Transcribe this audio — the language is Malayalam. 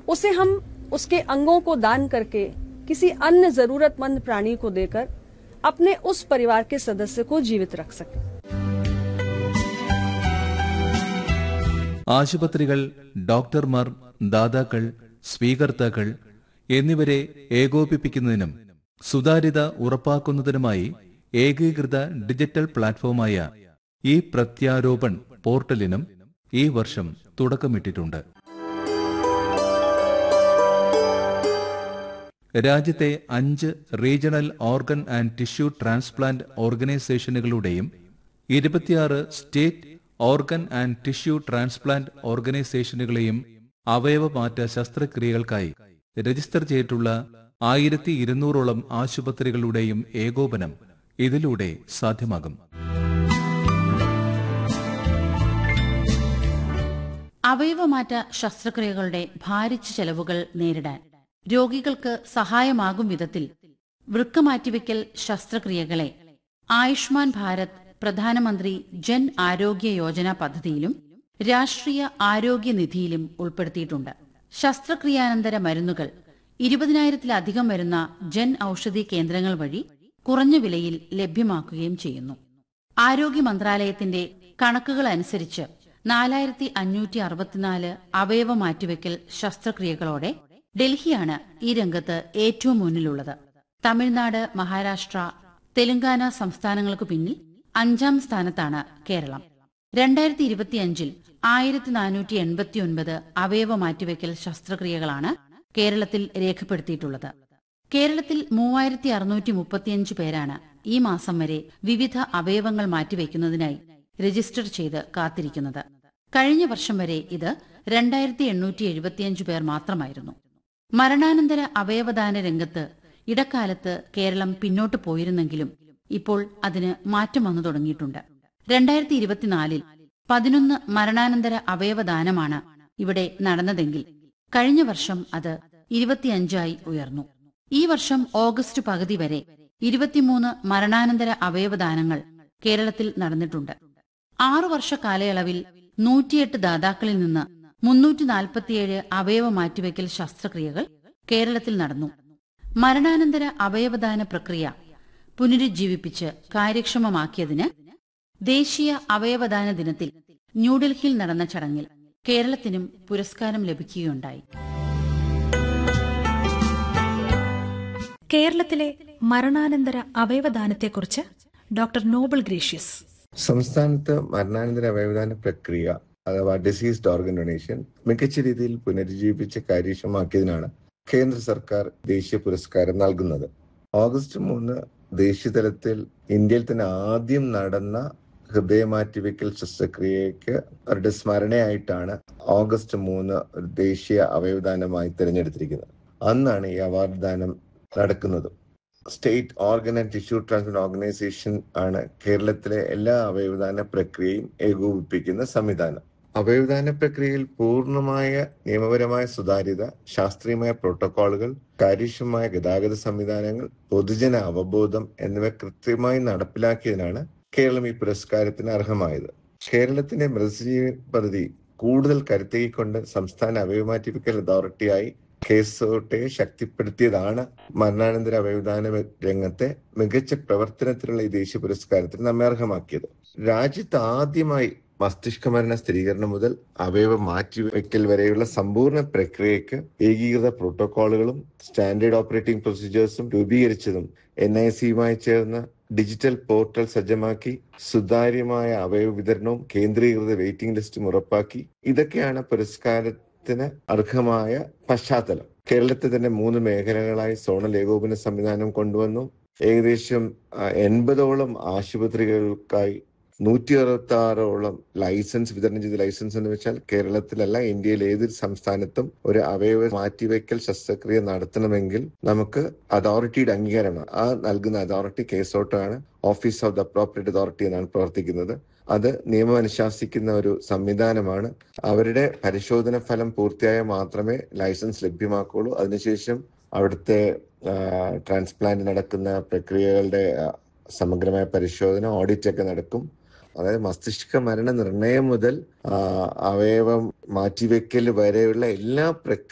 उसे हम उसके अंगों को दान करके किसी अन्य जरूरतमंद प्राणी को देकर अपने उस परिवार के सदस्य को जीवित रख सकें ആശുപത്രികൾ ഡോക്ടർമാർ ദാതാക്കൾ സ്വീകർത്താക്കൾ എന്നിവരെ ഏകോപിപ്പിക്കുന്നതിനും സുതാര്യത ഉറപ്പാക്കുന്നതിനുമായി ഏകീകൃത ഡിജിറ്റൽ പ്ലാറ്റ്ഫോമായ ഈ പ്രത്യാരോപൺ പോർട്ടലിനും ഈ വർഷം തുടക്കമിട്ടിട്ടുണ്ട് രാജ്യത്തെ അഞ്ച് regional organ and tissue transplant ഓർഗനൈസേഷനുകളുടെയും ഇരുപത്തിയാറ് state organ and tissue transplant ഓർഗനൈസേഷനുകളെയും അവയവമാറ്റ ശസ്ത്രക്രിയകൾക്കായി രജിസ്റ്റർ ചെയ്തിട്ടുള്ള ആയിരത്തി ഇരുന്നൂറോളം ആശുപത്രികളുടെയും ഏകോപനം ഇതിലൂടെ സാധ്യമാകും അവയവമാറ്റ ശസ്ത്രക്രിയകളുടെ ഭാരിച്ച ചെലവുകൾ നേരിടാൻ രോഗികൾക്ക് സഹായമാകും വിധത്തിൽ വൃക്ക മാറ്റിവെക്കൽ ശസ്ത്രക്രിയകളെ ആയുഷ്മാൻ ഭാരത് പ്രധാനമന്ത്രി ജൻ ആരോഗ്യ യോജന പദ്ധതിയിലും രാഷ്ട്രീയ ആരോഗ്യ നിധിയിലും ഉൾപ്പെടുത്തിയിട്ടുണ്ട് ശസ്ത്രക്രിയാനന്തര മരുന്നുകൾ ഇരുപതിനായിരത്തിലധികം വരുന്ന ജൻ ഔഷധി കേന്ദ്രങ്ങൾ വഴി കുറഞ്ഞ വിലയിൽ ലഭ്യമാക്കുകയും ചെയ്യുന്നു ആരോഗ്യ മന്ത്രാലയത്തിന്റെ കണക്കുകൾ അനുസരിച്ച് നാലായിരത്തി അഞ്ഞൂറ്റി അറുപത്തിനാല് അവയവ മാറ്റിവെക്കൽ ശസ്ത്രക്രിയകളോടെ ഡൽഹിയാണ് ഈ രംഗത്ത് ഏറ്റവും മുന്നിലുള്ളത് തമിഴ്നാട് മഹാരാഷ്ട്ര തെലങ്കാന സംസ്ഥാനങ്ങൾക്കു പിന്നിൽ അഞ്ചാം സ്ഥാനത്താണ് കേരളം രണ്ടായിരത്തി ഇരുപത്തിയഞ്ചിൽ ആയിരത്തി നാനൂറ്റി എൺപത്തിയൊൻപത് അവയവ മാറ്റിവെക്കൽ ശസ്ത്രക്രിയകളാണ് കേരളത്തിൽ രേഖപ്പെടുത്തിയിട്ടുള്ളത് കേരളത്തിൽ മൂവായിരത്തി അറുന്നൂറ്റി മുപ്പത്തിയഞ്ച് പേരാണ് ഈ മാസം വരെ വിവിധ അവയവങ്ങൾ മാറ്റിവെക്കുന്നതിനായി രജിസ്റ്റർ ചെയ്ത് കാത്തിരിക്കുന്നത് കഴിഞ്ഞ വർഷം വരെ ഇത് രണ്ടായിരത്തി എണ്ണൂറ്റി എഴുപത്തിയഞ്ച് പേർ മാത്രമായിരുന്നു മരണാനന്തര അവയവദാന രംഗത്ത് ഇടക്കാലത്ത് കേരളം പിന്നോട്ട് പോയിരുന്നെങ്കിലും ഇപ്പോൾ അതിന് മാറ്റം വന്നു തുടങ്ങിയിട്ടുണ്ട് രണ്ടായിരത്തി ഇരുപത്തിനാലിൽ പതിനൊന്ന് മരണാനന്തര അവയവദാനമാണ് ഇവിടെ നടന്നതെങ്കിൽ കഴിഞ്ഞ വർഷം അത് ഇരുപത്തിയഞ്ചായി ഉയർന്നു ഈ വർഷം ഓഗസ്റ്റ് പകുതി വരെ ഇരുപത്തിമൂന്ന് മരണാനന്തര അവയവദാനങ്ങൾ കേരളത്തിൽ നടന്നിട്ടുണ്ട് ആറു വർഷ കാലയളവിൽ നൂറ്റിയെട്ട് ദാതാക്കളിൽ നിന്ന് മുന്നൂറ്റി നാൽപ്പത്തിയേഴ് അവയവ മാറ്റിവെക്കൽ ശസ്ത്രക്രിയകൾ കേരളത്തിൽ നടന്നു മരണാനന്തര അവയവദാന പ്രക്രിയ പുനരുജ്ജീവിപ്പിച്ച് കാര്യക്ഷമമാക്കിയതിന് ദേശീയ അവയവദാന ദിനത്തിൽ ന്യൂഡൽഹിയിൽ നടന്ന ചടങ്ങിൽ കേരളത്തിനും പുരസ്കാരം ലഭിക്കുകയുണ്ടായി കേരളത്തിലെ മരണാനന്തര അവയവദാനത്തെക്കുറിച്ച് ഡോക്ടർ നോബൽ ഗ്രേഷ്യസ് സംസ്ഥാനത്ത് മരണാനന്തര അവയവദാന പ്രക്രിയ അഥവാ ഡിസീസ്ഡ് ഓർഗൻ ഡൊണേഷൻ മികച്ച രീതിയിൽ പുനരുജ്ജീവിപ്പിച്ച് കാര്യക്ഷമമാക്കിയതിനാണ് കേന്ദ്ര സർക്കാർ ദേശീയ പുരസ്കാരം നൽകുന്നത് ഓഗസ്റ്റ് മൂന്ന് ദേശീയ തലത്തിൽ ഇന്ത്യയിൽ തന്നെ ആദ്യം നടന്ന ഹൃദയമാറ്റിവെക്കൽ ശസ്ത്രക്രിയയ്ക്ക് അവരുടെ സ്മരണയായിട്ടാണ് ഓഗസ്റ്റ് മൂന്ന് ഒരു ദേശീയ അവയവദാനമായി തിരഞ്ഞെടുത്തിരിക്കുന്നത് അന്നാണ് ഈ അവാർഡ് ദാനം നടക്കുന്നത് state organ and tissue transplant organisation ആണ് കേരളത്തിലെ എല്ലാ അവയവദാന പ്രക്രിയയും ഏകോപിപ്പിക്കുന്ന സംവിധാനം അവയവദാന പ്രക്രിയയിൽ പൂർണ്ണമായ നിയമപരമായ സുതാര്യത ശാസ്ത്രീയമായ പ്രോട്ടോക്കോളുകൾ കാര്യക്ഷമമായ ഗതാഗത സംവിധാനങ്ങൾ പൊതുജന അവബോധം എന്നിവ കൃത്യമായി നടപ്പിലാക്കിയതിനാണ് കേരളം ഈ പുരസ്കാരത്തിന് അർഹമായത് കേരളത്തിന്റെ മൃതജീവി പദ്ധതി കൂടുതൽ കരുത്തേക്കൊണ്ട് സംസ്ഥാന അവയവമാറ്റിപ്പിക്കൽ അതോറിറ്റിയായി കേസോട്ടെ ശക്തിപ്പെടുത്തിയതാണ് മരണാനന്തര അവയവദാന രംഗത്തെ മികച്ച പ്രവർത്തനത്തിനുള്ള ഈ ദേശീയ പുരസ്കാരത്തിന് നമ്മെ അർഹമാക്കിയത് രാജ്യത്ത് ആദ്യമായി മസ്തിഷ്ക മരണ സ്ഥിരീകരണം മുതൽ അവയവ മാറ്റിവെക്കൽ വരെയുള്ള സമ്പൂർണ്ണ പ്രക്രിയയ്ക്ക് ഏകീകൃത പ്രോട്ടോകോളുകളും സ്റ്റാൻഡേർഡ് ഓപ്പറേറ്റിംഗ് പ്രൊസീജിയേഴ്സും രൂപീകരിച്ചതും എൻ ഐ സിയുമായി ചേർന്ന് ഡിജിറ്റൽ പോർട്ടൽ സജ്ജമാക്കി സുതാര്യമായ അവയവ വിതരണവും കേന്ദ്രീകൃത വെയിറ്റിംഗ് ലിസ്റ്റും ഉറപ്പാക്കി ഇതൊക്കെയാണ് പുരസ്കാരത്തിന് അർഹമായ പശ്ചാത്തലം കേരളത്തിൽ തന്നെ മൂന്ന് മേഖലകളായി സോണൽ ഏകോപന സംവിധാനം കൊണ്ടുവന്നു ഏകദേശം ആ, എൺപതോളം ആശുപത്രികൾക്കായി നൂറ്റി അറുപത്തി ആറോളം ലൈസൻസ് വിതരണം ചെയ്ത ലൈസൻസ് എന്ന് വെച്ചാൽ കേരളത്തിലല്ല ഇന്ത്യയിലെ ഏതൊരു സംസ്ഥാനത്തും ഒരു അവയവ മാറ്റിവെക്കൽ ശസ്ത്രക്രിയ നടത്തണമെങ്കിൽ നമുക്ക് അതോറിറ്റിയുടെ അംഗീകാരമാണ് ആ നൽകുന്ന അതോറിറ്റി കേസോട്ടാണ് office of the appropriate authority എന്നാണ് പ്രവർത്തിക്കുന്നത് അത് നിയമം അനുശാസിക്കുന്ന ഒരു സംവിധാനമാണ് അവരുടെ പരിശോധന ഫലം പൂർത്തിയായാൽ മാത്രമേ ലൈസൻസ് ലഭ്യമാക്കുള്ളൂ അതിനുശേഷം അവിടുത്തെ ട്രാൻസ്പ്ലാന്റ് നടക്കുന്ന പ്രക്രിയകളുടെ ആ, സമഗ്രമായ പരിശോധന ഓഡിറ്റ് ഒക്കെ നടക്കും അതായത് മസ്തിഷ്ക മരണ നിർണയം മുതൽ ആ, അവയവം മാറ്റിവെക്കൽ വരെയുള്ള എല്ലാ പ്രക്രിയ